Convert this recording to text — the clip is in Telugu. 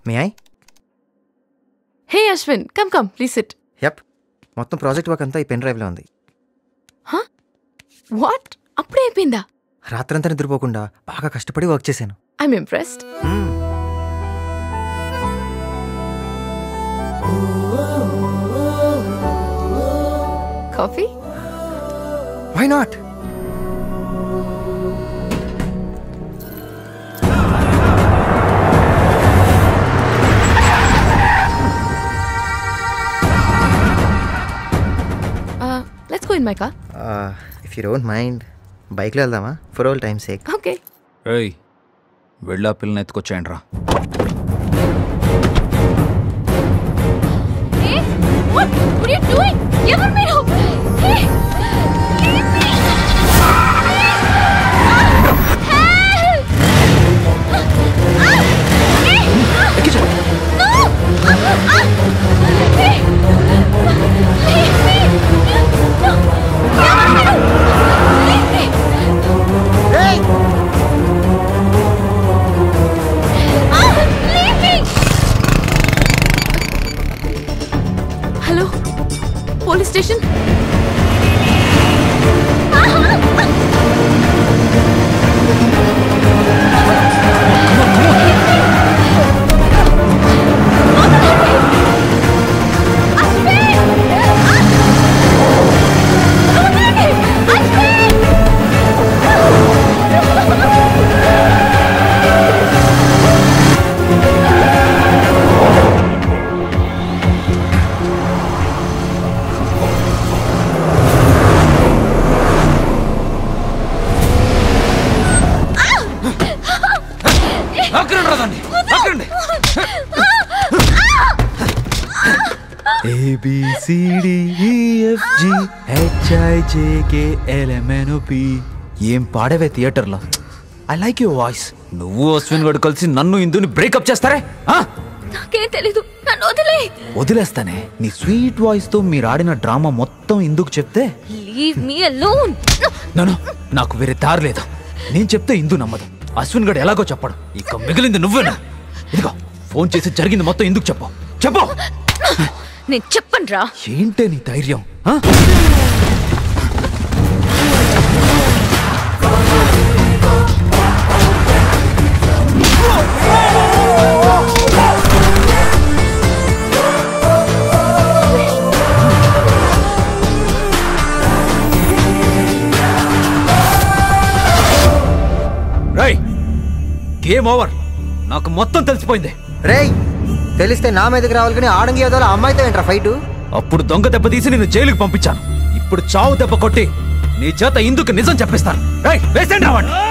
May I hey Ashwin come come please sit up మొత్తం ప్రాజెక్ట్ వర్క్ అంతా ఈ పెన్ డ్రైవ్లో ఉంది వాట్ అప్పుడే అయిపోయిందా రాత్రంతా నిద్రపోకుండా బాగా కష్టపడి వర్క్ చేశాను I'm impressed coffee why not let's go in my car if you don't mind బైక్లో వెళ్దామా for all time sake okay ఏయ్ వెళ్ళా పిల్లని ఎత్తుకొచ్చేయండి రా What? What are you doing? ఎవరు మీరు Hey! Leave me! Help! No! Hey! Leave me! No! ఎవరు మీరు? Leave me! Ah! Leave me! Hello police station ఆక్రండి రా దాన్ని ఆక్రండి ఏబిసిడిఈఎఫ్జి హెచ్ఐజేకేఎల్ఎంఎన్ఓపి ఏం పాడవే థియేటర్లో ఐ లైక్ యువర్ వాయిస్ నువ్వు అశ్విన్ గడు కలిసి నన్ను ఇందుని బ్రేకప్ చేస్తారే ఆ? నాకేం తెలీదు నన్ను వదిలే వదిలేస్తానే నీ స్వీట్ వాయిస్ తో మీరు ఆడిన డ్రామా మొత్తం ఇందుకు చెప్తే లీవ్ మీ అలోన్ నన్ను నాకు వేరే దారి లేదు నేను చెప్తే ఇందు నమ్మదు అశ్విన్ గడు ఎలాగో చెప్పడు ఇక మిగిలింది నువ్వేనా ఇదిగో ఫోన్ చేసి జరిగింది మొత్తం ఎందుకు చెప్పు చెప్పు నేను చెప్పను రా ఏంటే నీ ధైర్యం ఆ? రేయ్ గేమ్ ఓవర్ నాకు మొత్తం తెలిసిపోయింది రేయ్ తెలిస్తే నా మీదకి రావాలి కానీ ఆడంగి ఏదో అమ్మాయితో ఏంట్రా ఫైటు అప్పుడు దొంగ దెబ్బ తీసి నేను జైలుకి పంపించాను ఇప్పుడు చావు దెబ్బ కొట్టి నీ చేత ఇందుకు నిజం చెప్పిస్తాను రేయ్, వేసేయండి రావండి